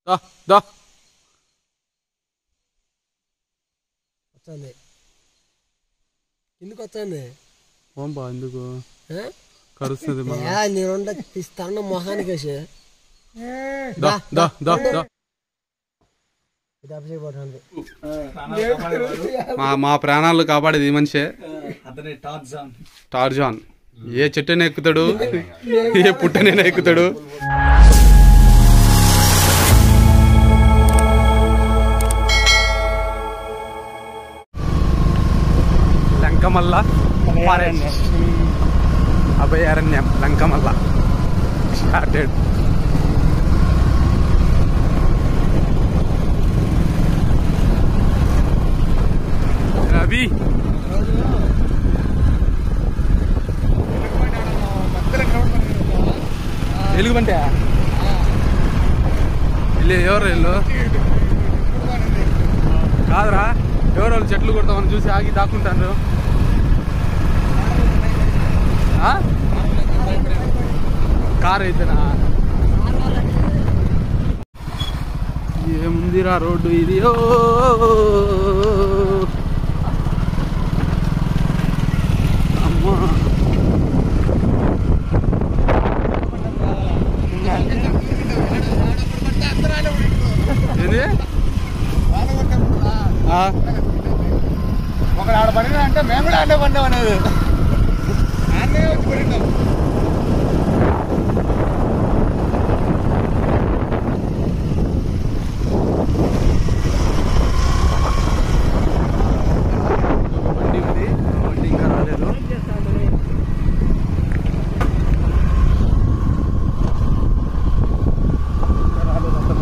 దా దా వచ్చింది ఎందుకు వచ్చింది ఓం బా ఎందుకు కరుస్తుంది మా నేను తీస్తాను మొహానికి వేసి దా దా దా దా ఇది అభిషేక్ పడుతుంది మా మా ప్రాణాలు కాపాడేది ఈ మనిషే అతనే టార్జాన్ టార్జాన్ ఏ చెట్టునే ఎక్కుతాడు ఏ పుట్టనైనా ఎక్కుతాడు లంకమల్ల ఫారెస్ట్ అభయారణ్యం లంకమల్ల స్టార్టెడ్ రవి ఎలుగుబంటే ఇల్లు ఎవరు ఇల్లు కాదురా ఎవరు వాళ్ళు చెట్లు కొడతామని చూసి ఆగి దాక్కుంటారు ఆ? కారు అయితేనా ఏముందిరా రోడ్డు ఇది ఓ అమ్మా ఏంది ఆ, ఒకడు ఆడ పడినా అంటే మేము కూడా ఆడే పడ్డాం అనేది ఆడే వచ్చి పడినాం బండి ఉంది బండి ఇంకా రాలేదు ఇంకా రాలేదు అతను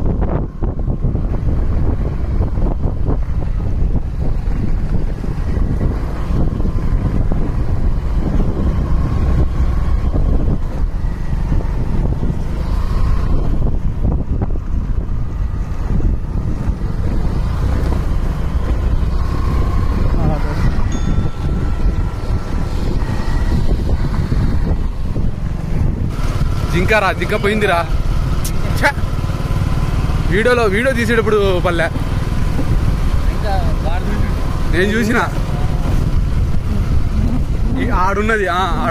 జింకారా జింక పోయిందిరా ఛ! వీడియోలో వీడియో తీసేటప్పుడు పల్లె ఇంకా వాడు నేను చూసిన ఈ ఆడున్నది ఆ, ఆడ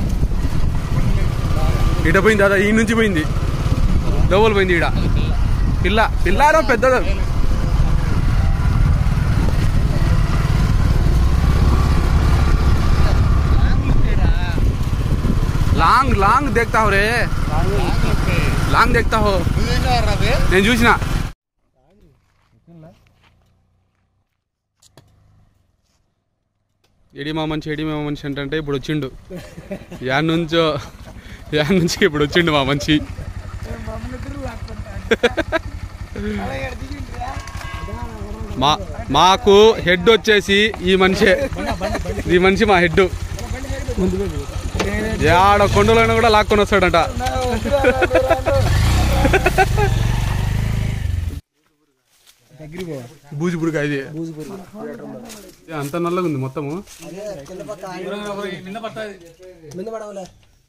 ఇట పోయింది అదా ఈ నుంచి పోయింది దవ్వలు పోయింది ఈడ పిల్ల పిల్లారో పెద్దదో లాంగ్ లాంగ్ देखता हो रे లాంగ్ देखता हो నేను చూసిన ఎడి మా మనిషి ఎడి మా మనిషి అంటే ఇప్పుడు వచ్చిండు యాడ్ నుంచో యాడ్ నుంచి ఇప్పుడు వచ్చిండు మా మనిషి మా మాకు హెడ్ వచ్చేసి ఈ మనిషే ఈ మనిషి మా హెడ్ ఆడ కొండలైనా కూడా లాక్కొని వస్తాడంట బూజుబుడుగా ఇది ఏ, అంత నల్లగా ఉంది మొత్తము ముందు పడవలే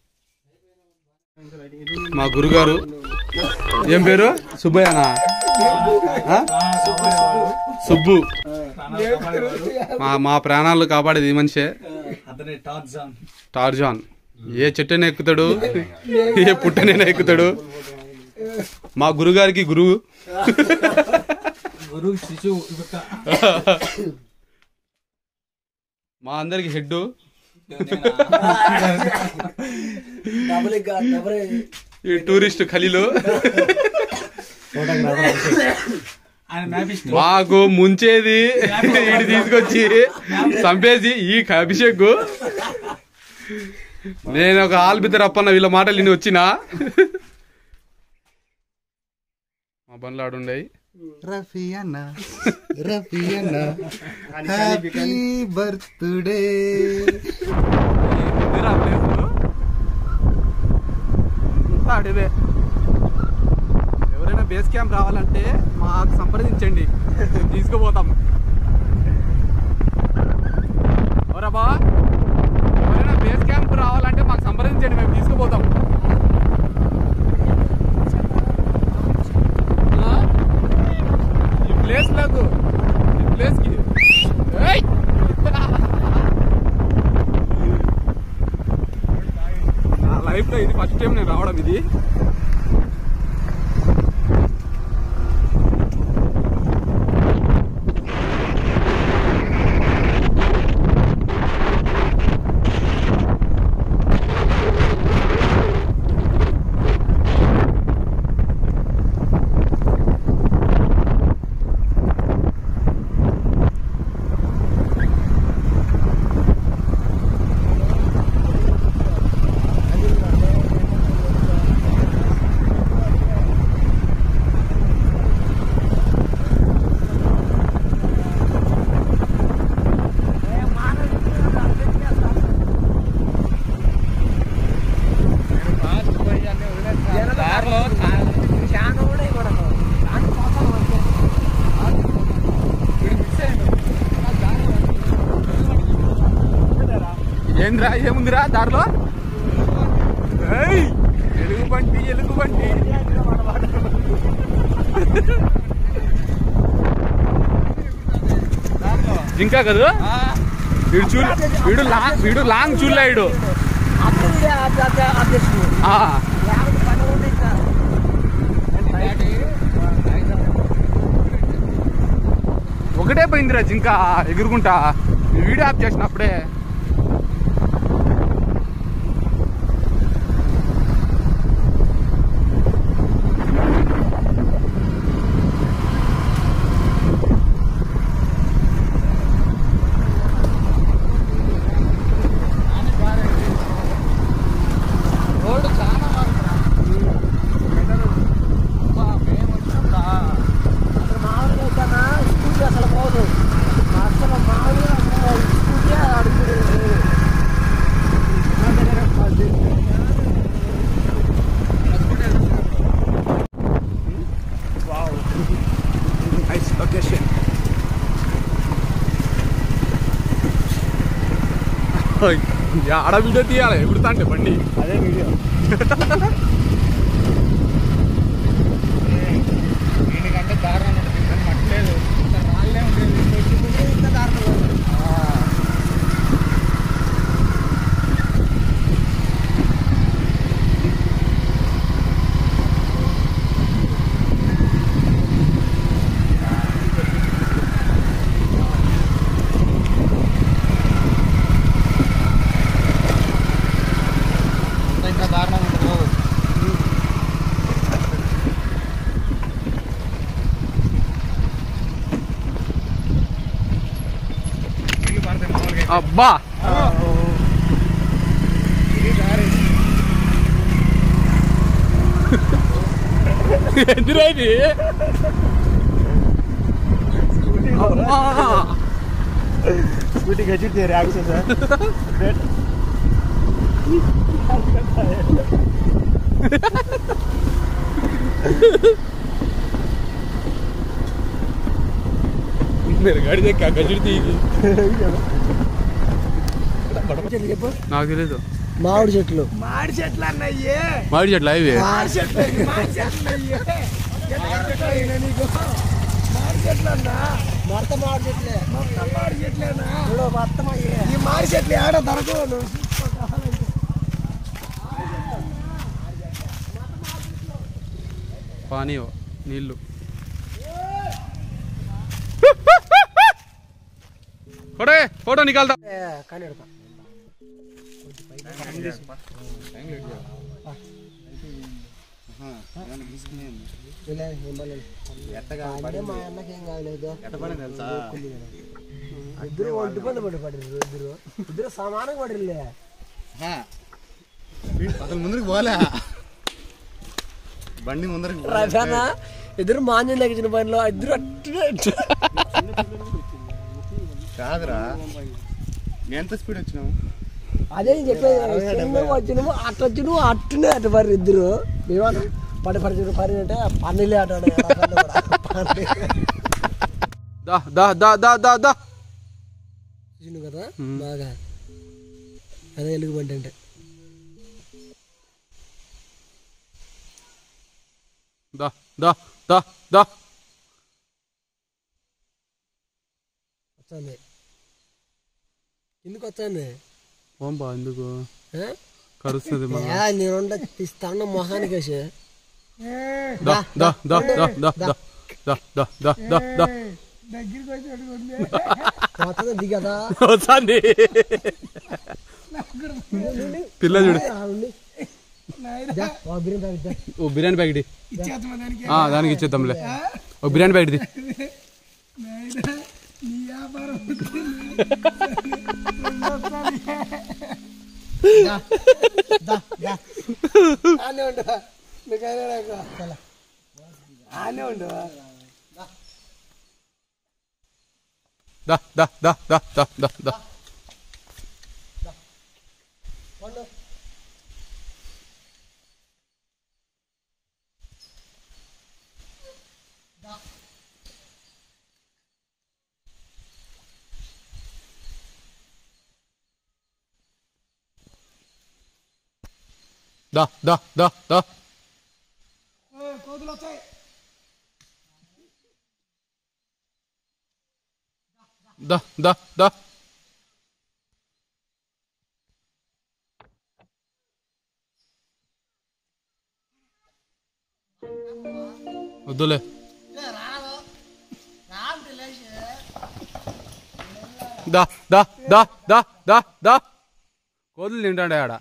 మా గురుగారు ఏం పేరు సుబ్బయ్యనా ఆ? సుబ్బు మా మా ప్రాణాలు కాపాడేది ఈ మనిషే అతనే టార్జాన్ టార్జాన్ ఏ చెట్టునే ఎక్కుతాడు ఏ పుట్టనైనా ఎక్కుతాడు మా గురుగారికి గురువు గురు శిశువు మా అందరికి హెడ్ డబుల్ ఇంకా డబుల్ ఈ టూరిస్ట్ ఖలీలు ఆయన మ్యాపిస్ట్ మాకు ముంచేది వీడి తీసుకొచ్చి చంపేసి ఈ అభిషేక్ నేను ఒక ఆల్బిద్దరు అప్పన్న వీళ్ళ మాటలు నేను వచ్చిన మా బండ్లు ఆడుండయి రఫీ అన్న రఫీ అన్న హ్యాపీ బర్త్డే అడివే ఎవరైనా బేస్ క్యాంప్ రావాలంటే మాకు సంప్రదించండి మేము తీసుకుపోతాం ఓరా బా ఎవరైనా బేస్ క్యాంప్ రావాలంటే మాకు సంప్రదించండి మేము తీసుకుపోతాం ప్లేస్కి ఏయ్! నా లైఫ్లో ఇది ఫస్ట్ టైం నేను రావడం ఇది ఏంద్రా ఏముందిరా దారిలో ఏయ్! ఎలుగు బంటి ఎలుగు బంటి ఇంకా కదా వీడు చూ వీడు లాంగ్ వీడు లాంగ్ చూడలే వీడు ఆ, ఒకటే పోయిందిరా జింక ఎగురుకుంటా ఈ వీడియో ఆఫ్ చేసినప్పుడే అసలు పోదు అసలు మామూలుగా స్కూటీ అడుగుతుంది నైస్ లొకేషన్ ఆడ వీడియో తీయాలి ఎగురుతా అంటే బండి అదే వీడియో దీనికంటే దారుణం ఉంటుంది కానీ మట్లేదు ఇంత రాళ్ళే ఉండేది ఇంత దారుణం ఇంకా దారుణం ఉంటుంది నీళ్ళు పడతాయి మామూలుగా అబ్బా ఇది దారి ఎదురా ఇది అమ్మా. स्कूटी खींची थी रैक से सर बैठ मेरे गाड़ी देख क्या गजर थी చెట్లు చెప్పు నాకు తెలీదు మామిడి చెట్లు मार చెట్లు అన్నయ్యే మామిడి చెట్లు ఇవి మార్ చెట్లు మార్ చెట్లు అయ్యే మార్ చెట్లు అయినా నీకు మార్ చెట్లు అన్నా మరత మామిడి చెట్లే మొత్తం మార్ చెట్లేనా చూడు మొత్తం అయ్యే ఈ మార్ చెట్లు ఆడ దొరకవు నువ్వు పానీ నీళ్ళు కొడే ఫోటో నికాల్దా కానీ ఎడతా ఇలా ఏం పర్లేదు. అంటే మా అన్నకి ఏం కాలేదు తెలుసా ఇద్దరు ఒంటి పని పడి పడిర్రు ఇద్దరు ఇద్దరు సమానంగా పడిర్లే అసలు ముందరికి పోలే బండి ముందరికి పోలే. రఫానా ఇద్దరు మాన్యం లెక్కించిన పనిలో ఇద్దరు అట్టునే అట్టు. కాదురా ఎంత స్పీడ్ వచ్చినావు అదే నేను చెప్పేది చిన్నగా వచ్చినాము అట్లా వచ్చి నువ్వు అట్టునే అట్టు పరి ఇద్దరు మేమన్నా పడి పడి పరి అంటే పన్నీలే అటు దా దా దా దా దా దా చిన్న కదా బాగా అదే ఎలుగుబంటి అంటే దా దా దా దా వస్తుంది ఎందుకు వస్తుంది ఓం బా ఎందుకు ఆ? కరుస్తుంది మా ఏ, నేనుండ తీస్తాను మొహానికి వేసి దా దా దా దా దా దా దా దా దా దా దా పోతుంది దిగదా వస్తుంది పిల్ల చూడు దా, ఓ బిర్యానీ ప్యాకెట్ దా. ఓ బిర్యానీ ప్యాకెట్ ఇయ్యి. ఆ, దానికి ఇచ్చేద్దాంలే ఓ బిర్యానీ ప్యాకెట్ ఇయ్యి. దా, దా. ఆనే ఉండు మీకు అయినా నాకు. చాలా. ఆనే ఉండు దా దా దా దా దా దా దా పండు. దా దా దా దా కోతులు వచ్చాయి దా దా దా వద్దులే దా దా దా దా దా దా కోతులు తింటాడే ఆడ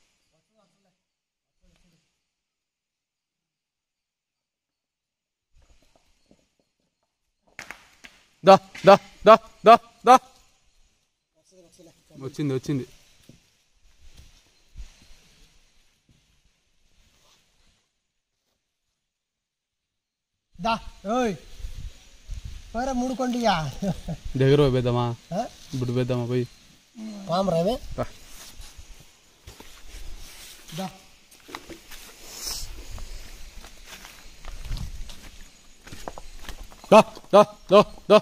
దా దా దా దా దా వచ్చింది వచ్చింది దా ఓయ్ పోరా మూడు కొండియా దగ్గర పోయి పెద్దామా ఇప్పుడు పెద్దామా పోయి పామరామే రా. దా దా దా దా దా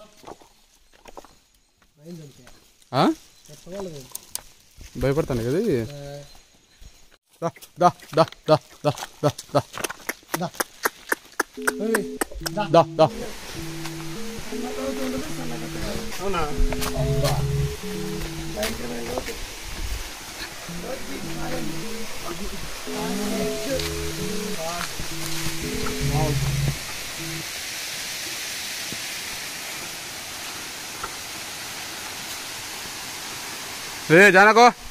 ఆ? భయపడతాను కదా ఇది దా దా దా దా దా దా దా దా ఓయ్ దా దా దా అవునా ఏ జానకో